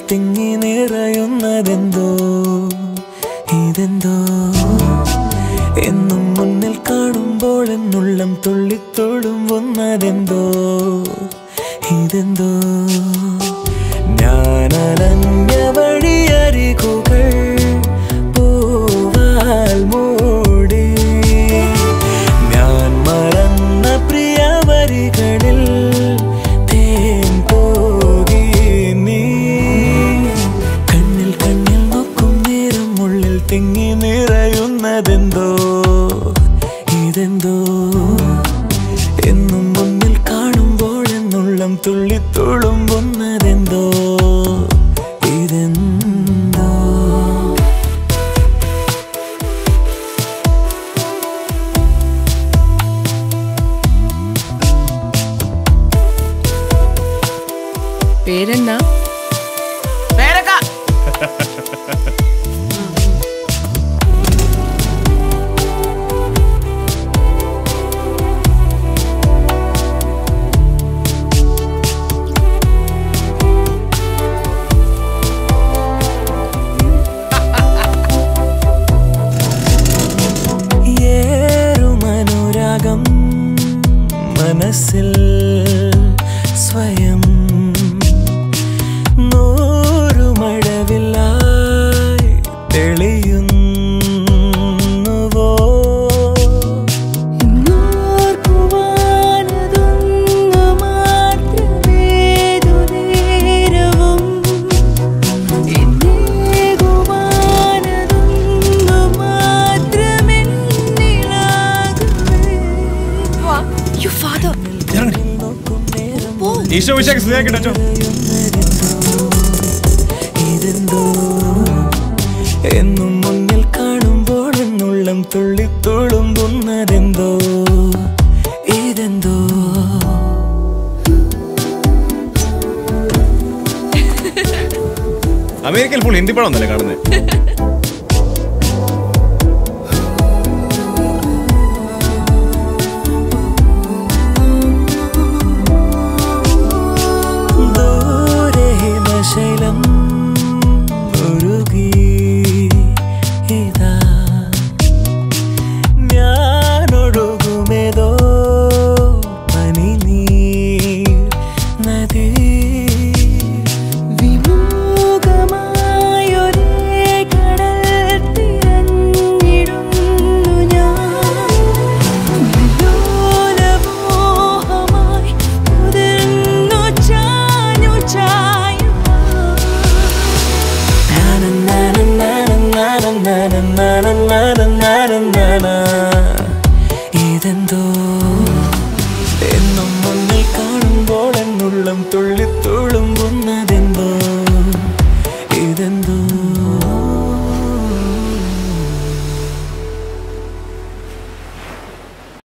തിങ്ങി നിറയുന്നതെന്തോ ഇതെന്തോ എന്നും മുന്നിൽ കാണുമ്പോൾ എന്നുള്ളം തുള്ളിത്തുളുമ്പുന്നതെന്തോ ഇതെന്തോ ഞാനലഞ്ഞ വഴിയരികുകൾ പൂവാൽ മൂടി ഞാൻ മറന്ന പ്രിയ വരികളിൽ തേൻ പോകി നീ കണ്ണിൽ കണ്ണിൽ നോക്കും നേരം ഉള്ളിൽ തിങ്ങി നിറയുന്നതെന്തോ ഇതെന്തോ എന്നും മുന്നിൽ കാണുമ്പോൾ എന്നുള്ളം തുള്ളിത്തുളുമ്പുന്നതെന്തോ ഇതെന്തോ പേരെന്നാ പേരക്ക ഏറുമനുരാഗം മനസ്സിൽ സ്വയം നൂറുമഴവില്ലായി തെളിയുന്നുവോ യു ഫാദർ ഈശോ വിശേഷം സ്നേഹിക്കട്ടോ ഇതെന്തോ എന്നും മുന്നിൽ കാണുമ്പോൾ എന്നുള്ളം തുള്ളിത്തുളുമ്പുന്നതെന്തോ ഇതെന്തോ അമേരിക്കയിൽ ഫുൾ ഹിന്ദി പടം ഒന്നല്ലേ കാണുന്നത് ദൂരെ ഹിമശൈലം ഉരുകി ഇതാ ഞാനൊഴുകുമേതോ പനിനീർ നദി ഇതെന്തോ എന്നും മുന്നിൽ കാണുമ്പോൾ എന്നുള്ളം തുള്ളി